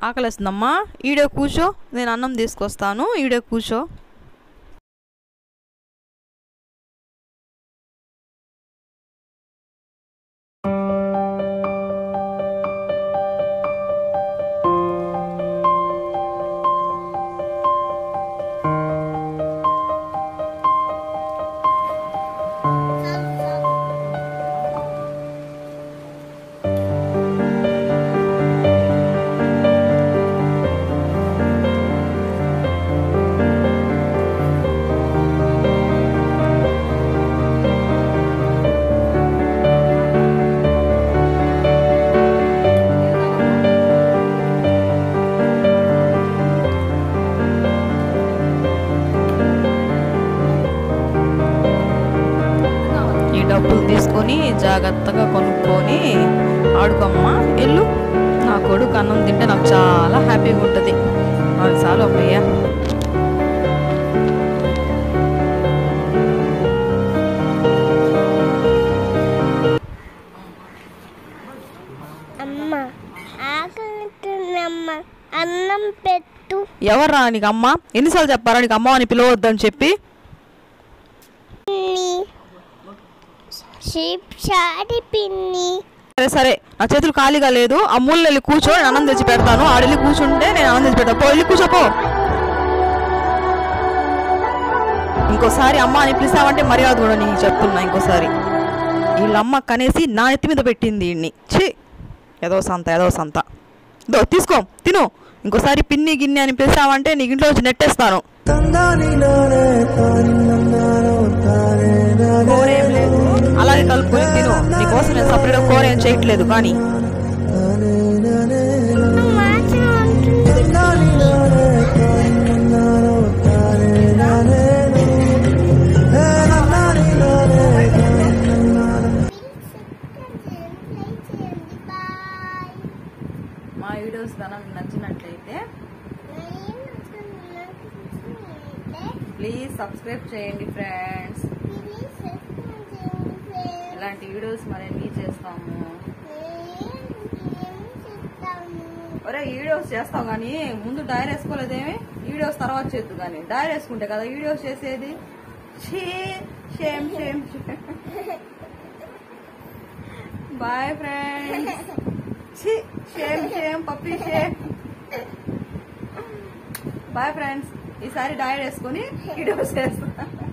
ఆకలేస్తుందమ్మా ఈడే కూర్చో నేను అన్నం తీసుకొస్తాను ఈడే కూర్చో ఈ డబ్బులు తీసుకొని జాగ్రత్తగా కొనుక్కొని ఆడుకోమ్మా ఎల్లు నా కొడుకు అన్నం తింటే నాకు చాలా హ్యాపీగా ఉంటుంది అది చాలు అమ్మయ్య అమ్మ ఆకలితుందమ్మ అన్నం పెట్టు ఎవర్రా నీకు అమ్మ ఎన్నిసార్లు చెప్పారా నీకు అమ్మ అని పిలవద్దని చెప్పి పిన్ని షీప్ షాడి పిన్ని సరే సరే నా చేతులు ఖాళీగా లేదు ఆ మూల వెళ్ళి కూర్చో నేను అన్నం తెచ్చి పెడతాను ఆడెళ్ళి కూర్చుంటే నేను అన్నం తెచ్చి పెడతాను పో వెళ్ళి కూర్చోపో ఇంకోసారి అమ్మ అని పిలిచావంటే మర్యాద కూడా నీకు చెప్తున్నా ఇంకోసారి వీళ్ళమ్మ కనేసి నా నెత్తి మీద పెట్టింది వీడిని ఛీ ఏదో సంత ఏదో సంత దో తీసుకో తిను ఇంకోసారి పిన్ని గిన్నె అని పిలిచావంటే నీకు ఇంట్లో వచ్చి నెట్టేస్తాను కూర ఏం లేదు అలాగే కలుపుకొని తిను నీకోసం నేను సపరేట్గా కూర ఏం చేయట్లేదు కానీ మాత్రం అంటుంది మా వీడియోస్ కనుక నచ్చినట్లయితే ప్లీజ్ సబ్స్క్రైబ్ చేయండి ఫ్రెండ్స్ ఇలాంటి వీడియోస్ మరిన్ని చేస్తాము ఒరే వీడియోస్ చేస్తాం కానీ ముందు డైరీ వేసుకోలేదేమి వీడియోస్ తర్వాత చేద్దు కానీ డైరీ వేసుకుంటే కదా వీడియోస్ చేసేది ఛీ షేమ్ షేమ్ బాయ్ ఫ్రెండ్స్ ఛీ shame shame puppy shame boy friends ఈసారి డైరీ వేసుకొని వీడియోస్ చేస్తాం